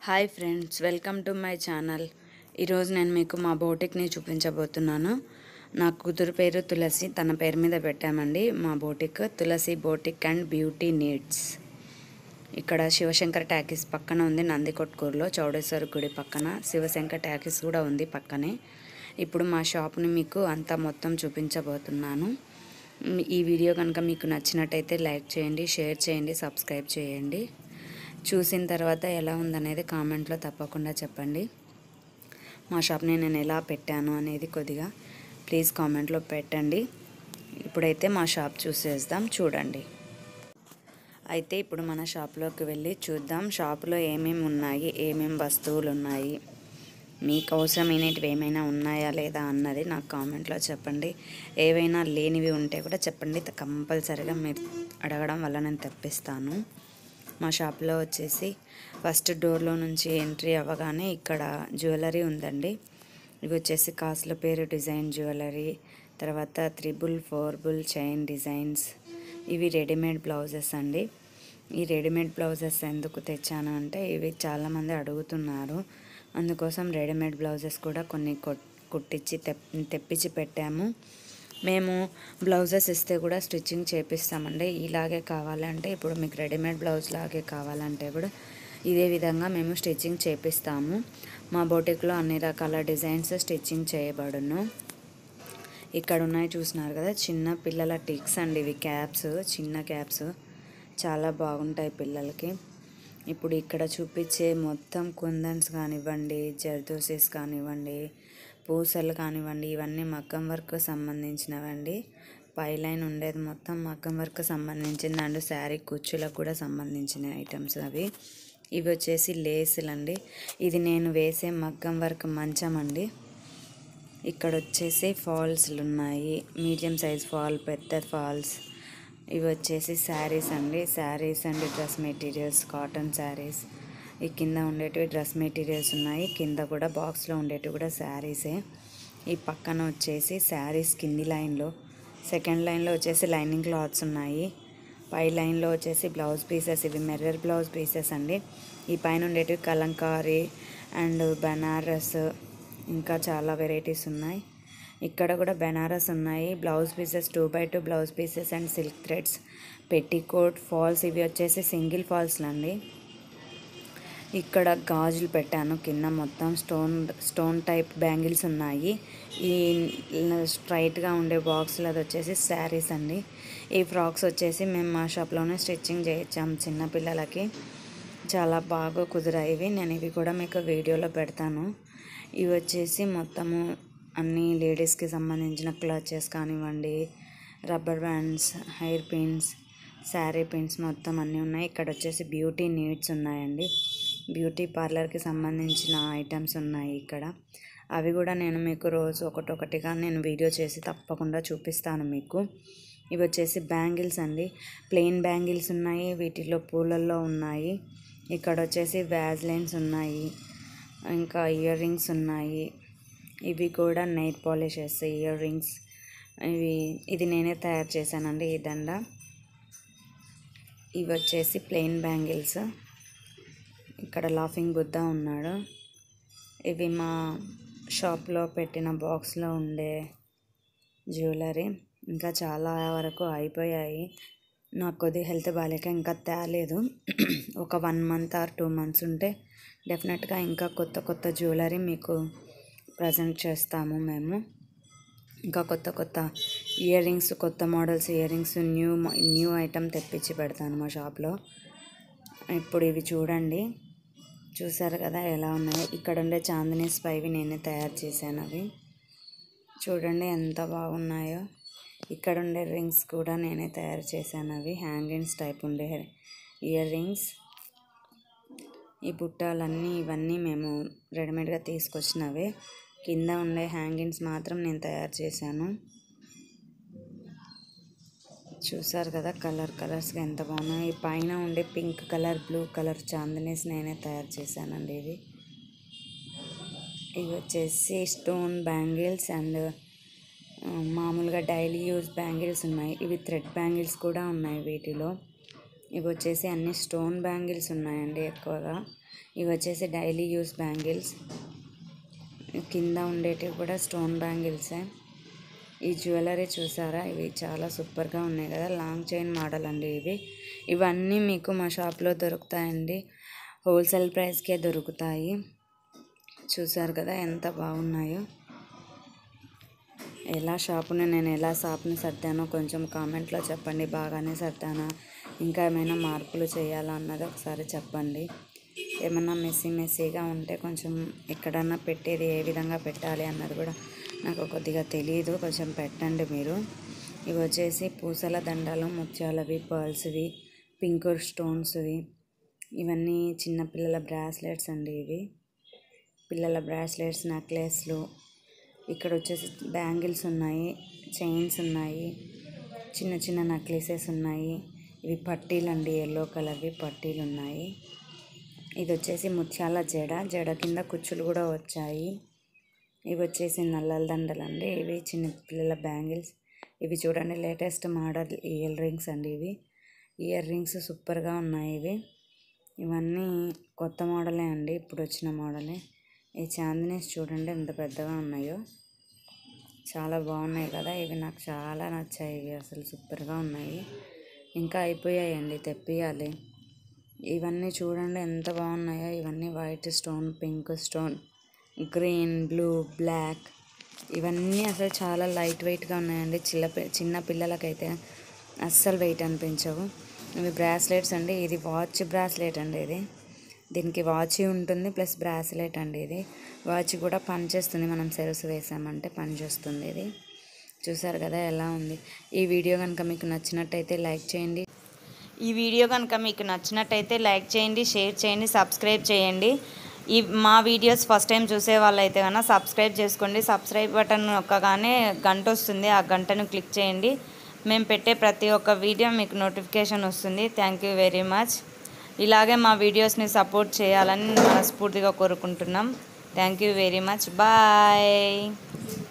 hi friends welcome to my channel ఈరోజు నేను మీకు మా బోటిక్ని చూపించబోతున్నాను నా కూతురు పేరు తులసి తన పేరు మీద పెట్టామండి మా boutique Tulasi boutique and beauty needs ఇక్కడ శివశంకర్ టాకీస్ పక్కన ఉంది నందికొట్కూరులో చౌడేశ్వర గుడి పక్కన శివశంకర్ టాకీస్ కూడా ఉంది పక్కనే ఇప్పుడు మా షాప్ని మీకు అంతా మొత్తం చూపించబోతున్నాను మీ- ఈ వీడియో కనుక మీకు నచ్చినట్టయితే లైక్ చేయండి షేర్ చేయండి సబ్స్క్రైబ్ చేయండి చూసిన తర్వాత ఎలా ఉందనేది కామెంట్లో తప్పకుండా చెప్పండి మా షాప్ని నేను ఎలా పెట్టాను అనేది కొద్దిగా ప్లీజ్ కామెంట్లో పెట్టండి ఇప్పుడైతే మా షాప్ చూసేద్దాం చూడండి అయితే ఇప్పుడు మన షాప్లోకి వెళ్ళి చూద్దాం షాప్లో ఏమేమి ఉన్నాయి ఏమేమి వస్తువులు ఉన్నాయి మీకు అవసరమైనవి ఏమైనా ఉన్నాయా లేదా అన్నది నాకు కామెంట్లో చెప్పండి ఏవైనా లేనివి ఉంటే కూడా చెప్పండి కంపల్సరీగా మీరు అడగడం వల్ల నేను తెప్పిస్తాను మా షాప్లో వచ్చేసి ఫస్ట్ డోర్లో నుంచి ఎంట్రీ అవ్వగానే ఇక్కడ జ్యువెలరీ ఉందండి ఇవి వచ్చేసి కాసుల పేరు డిజైన్ జ్యువెలరీ తర్వాత triple four bull chain designs ఇవి రెడీమేడ్ బ్లౌజెస్ అండి ఈ రెడీమేడ్ బ్లౌజెస్ ఎందుకు తెచ్చాను అంటే ఇవి చాలామంది అడుగుతున్నారు అందుకోసం రెడీమేడ్ బ్లౌజెస్ కూడా కొన్ని కొట్- కుట్టించి తెప్ తెప్పించి పెట్టాము మేము బ్లౌజెస్ ఇస్తే కూడా స్టిచ్చింగ్ చేపిస్తామండి ఇలాగే కావాలంటే ఇప్పుడు మీకు రెడీమేడ్ బ్లౌజ్ లాగే కావాలంటే కూడా ఇదే విధంగా మేము స్టిచ్చింగ్ చేపిస్తాము మా బోటిక్లో అన్ని రకాల డిజైన్స్ స్టిచ్చింగ్ చేయబడును ఇక్కడ ఉన్నాయి చూస్తున్నారు కదా చిన్న పిల్లల టిక్స్ అండి ఇవి క్యాప్స్ చిన్న క్యాప్స్ చాలా బాగుంటాయి పిల్లలకి ఇప్పుడు ఇక్కడ చూపించే మొత్తం కుందన్స్ కానివ్వండి జర్దోసీస్ కానివ్వండి పూసలు కానివ్వండి ఇవన్నీ మగ్గం వర్క్ సంబంధించినవండి పై లైన్ ఉండేది మొత్తం మగ్గం వర్క్ సంబంధించింది అండ్ శారీ కుచ్చులకు కూడా సంబంధించిన ఐటమ్స్ అవి ఇవి వచ్చేసి లేసులు అండి ఇది నేను వేసే మగ్గం వర్క్ మంచం అండి ఇక్కడ వచ్చేసి ఫాల్స్లు ఉన్నాయి మీడియం సైజ్ ఫాల్ పెద్ద ఫాల్స్ ఇవి వచ్చేసి శారీస్ అండి sarees and dress materials cotton sarees ఈ కింద ఉండేటివి డ్రెస్ మెటీరియల్స్ ఉన్నాయి కింద కూడా బాక్స్లో ఉండేటివి కూడా శారీసే ఈ పక్కన వచ్చేసి శారీస్ కింది లైన్లో సెకండ్ లైన్లో వచ్చేసి లైనింగ్ క్లాత్స్ ఉన్నాయి పై లైన్లో వచ్చేసి బ్లౌజ్ పీసెస్ ఇవి మిర్రర్ బ్లౌజ్ పీసెస్ అండి ఈ పైన ఉండేటివి కలంకారీ అండ్ బనారస్ ఇంకా చాలా వెరైటీస్ ఉన్నాయి ఇక్కడ కూడా బెనారస్ ఉన్నాయి blouse pieces two by two blouse pieces and silk threads petticoat falls ఇవి వచ్చేసి సింగిల్ ఫాల్స్లు అండి ఇక్కడ గాజులు పెట్టాను కింద మొత్తం స్టోన్ స్టోన్ టైప్ బ్యాంగిల్స్ ఉన్నాయి ఈ స్ట్రైట్గా ఉండే బాక్స్లో అది వచ్చేసి శారీస్ అండి ఈ ఫ్రాక్స్ వచ్చేసి మేము మా షాప్లోనే స్టిచ్చింగ్ చేయించాం చిన్నపిల్లలకి చాలా బాగా కుదిరాయి ఇవి నేను ఇవి కూడా మీకు వీడియోలో పెడతాను ఇవి వచ్చేసి మొత్తము అన్ని లేడీస్కి సంబంధించిన క్లచెస్ కానివ్వండి rubber bands hair pins saree pins మొత్తం అన్నీ ఉన్నాయి ఇక్కడ వచ్చేసి బ్యూటీ నీడ్స్ ఉన్నాయండి బ్యూటీ పార్లర్కి సంబంధించిన ఐటమ్స్ ఉన్నాయి ఇక్కడ అవి కూడా నేను మీకు రోజు ఒకటొకటిగా నేను వీడియో చేసి తప్పకుండా చూపిస్తాను మీకు ఇవి వచ్చేసి బ్యాంగిల్స్ అండి ప్లెయిన్ బ్యాంగిల్స్ ఉన్నాయి వీటిలో పూలల్లో ఉన్నాయి ఇక్కడ వచ్చేసి వ్యాజ్లైన్స్ ఉన్నాయి ఇంకా ఇయర్ రింగ్స్ ఉన్నాయి ఇవి కూడా నైట్ పాలిషెస్ ఇయర్ రింగ్స్ ఇవి ఇది నేనే తయారు చేశానండి ఈ దండ ఇవి వచ్చేసి ప్లెయిన్ బ్యాంగిల్స్ ఇక్కడ లాఫింగ్ బుద్ధ ఉన్నాడు ఇవి మా షాప్లో పెట్టిన బాక్స్లో ఉండే జ్యువెలరీ ఇంకా చాలా వరకు అయిపోయాయి నాకు కొద్దిగా హెల్త్ బాగాలేక ఇంకా తేలేదు ఒక one month or two months ఉంటే డెఫినెట్గా ఇంకా కొత్త కొత్త జ్యువెలరీ మీకు ప్రజెంట్ చేస్తాము మేము ఇంకా కొత్త కొత్త ఇయర్ రింగ్స్ కొత్త models ear rings new new item తెప్పించి పెడతాను మా షాప్లో ఇప్పుడు ఇవి చూడండి చూసారు కదా ఎలా ఉన్నాయో ఇక్కడ ఉండే చాందినీస్ పైవి నేనే తయారు చేశాను అవి చూడండి ఎంత బాగున్నాయో ఇక్కడ ఉండే రింగ్స్ కూడా నేనే తయారు చేశాను అవి హ్యాంగింగ్స్ టైప్ ఉండే ఇయర్ రింగ్స్ ఈ బుట్టాలన్నీ ఇవన్నీ మేము రెడీమేడ్గా తీసుకొచ్చినవే కింద ఉండే హ్యాంగింగ్స్ మాత్రం నేను తయారు చేశాను చూసారు కదా కలర్ కలర్స్గా ఎంత బాగున్నాయి ఈ పైన ఉండే పింక్ కలర్ బ్లూ కలర్ చాందనీస్ నేనే తయారు చేశానండి ఇవి ఇవి వచ్చేసి స్టోన్ బ్యాంగిల్స్ అండ్ మామూలుగా డైలీ యూజ్ బ్యాంగిల్స్ ఉన్నాయి ఇవి థ్రెడ్ బ్యాంగిల్స్ కూడా ఉన్నాయి వీటిలో ఇవి వచ్చేసి అన్ని స్టోన్ బ్యాంగిల్స్ ఉన్నాయండి ఎక్కువగా ఇవి వచ్చేసి డైలీ యూస్ బ్యాంగిల్స్ కింద ఉండేటివి కూడా స్టోన్ బ్యాంగిల్సే ఈ జ్యువెలరీ చూసారా ఇవి చాలా సూపర్గా ఉన్నాయి కదా లాంగ్ చైన్ మోడల్ అండి ఇవి ఇవన్నీ మీకు మా షాప్లో దొరుకుతాయండి హోల్సేల్ ప్రైస్కే దొరుకుతాయి చూసారు కదా ఎంత బాగున్నాయో ఎలా షాపుని నేను ఎలా షాప్ని సర్దానో కొంచెం కామెంట్లో చెప్పండి బాగానే సర్దానా ఇంకా ఏమైనా మార్పులు చేయాలా అన్నది ఒకసారి చెప్పండి ఏమన్నా మెస్సీ మెస్సీగా ఉంటే కొంచెం ఎక్కడన్నా పెట్టేది ఏ విధంగా పెట్టాలి అన్నది కూడా నాకు కొద్దిగా తెలియదు కొంచెం పెట్టండి మీరు ఇవి వచ్చేసి పూసల దండలు ముత్యాలవి పర్ల్స్వి పింక్ స్టోన్స్వి ఇవన్నీ చిన్నపిల్లల బ్రాస్లెట్స్ అండి ఇవి పిల్లల బ్రాస్లెట్స్ నెక్లెస్లు ఇక్కడ వచ్చేసి బ్యాంగిల్స్ ఉన్నాయి చైన్స్ ఉన్నాయి చిన్న చిన్న నెక్లెసెస్ ఉన్నాయి ఇవి పట్టీలు అండి ఎల్లో కలర్వి పట్టీలు ఉన్నాయి ఇది వచ్చేసి ముత్యాల జడ జడ కింద కుచ్చులు కూడా వచ్చాయి ఇవి వచ్చేసి నల్లల దండలు అండి ఇవి చిన్న పిల్లల బ్యాంగిల్స్ ఇవి చూడండి లేటెస్ట్ మోడల్ ఇయర్ రింగ్స్ అండి ఇవి ఇయర్ రింగ్స్ సూపర్గా ఉన్నాయి ఇవి ఇవన్నీ కొత్త మోడలే అండి ఇప్పుడు వచ్చిన మోడలే ఈ చాందినీస్ చూడండి ఎంత పెద్దగా ఉన్నాయో చాలా బాగున్నాయి కదా ఇవి నాకు చాలా నచ్చాయి ఇవి అసలు సూపర్గా ఉన్నాయి ఇంకా అయిపోయాయండి తెప్పియాలి ఇవన్నీ చూడండి ఎంత బాగున్నాయో ఇవన్నీ white stone pink stone green blue black ఇవన్నీ అసలు చాలా లైట్ వెయిట్గా ఉన్నాయండి చిన్న పి- చిన్న పిల్లలకైతే అస్సలు వెయిట్ అనిపించవు ఇవి బ్రాస్లెట్స్ అండి ఇది వాచ్ బ్రాస్లెట్ అండి ఇది దీనికి వాచ్ ఉంటుంది ప్లస్ బ్రాస్లెట్ అండి ఇది వాచ్ కూడా పనిచేస్తుంది మనం సెల్స్ వేసామంటే పనిచేస్తుంది ఇది చూసారు కదా ఎలా ఉంది ఈ వీడియో కనుక మీకు నచ్చినట్టయితే లైక్ చేయండి ఈ వీడియో కనుక మీకు నచ్చినట్టయితే లైక్ చేయండి షేర్ చేయండి సబ్స్క్రైబ్ చేయండి ఈ మా వీడియోస్ ఫస్ట్ టైం చూసే వాళ్ళైతే కనుక సబ్స్క్రైబ్ చేసుకోండి సబ్స్క్రైబ్ బటన్ నొక్కగానే గంట వస్తుంది ఆ గంటను క్లిక్ చేయండి మేము పెట్టే ప్రతి ఒక్క వీడియో మీకు నోటిఫికేషన్ వస్తుంది థ్యాంక్ యూ వెరీ మచ్ ఇలాగే మా వీడియోస్ని సపోర్ట్ చేయాలని మనస్ఫూర్తిగా కోరుకుంటున్నాం thank you very much bye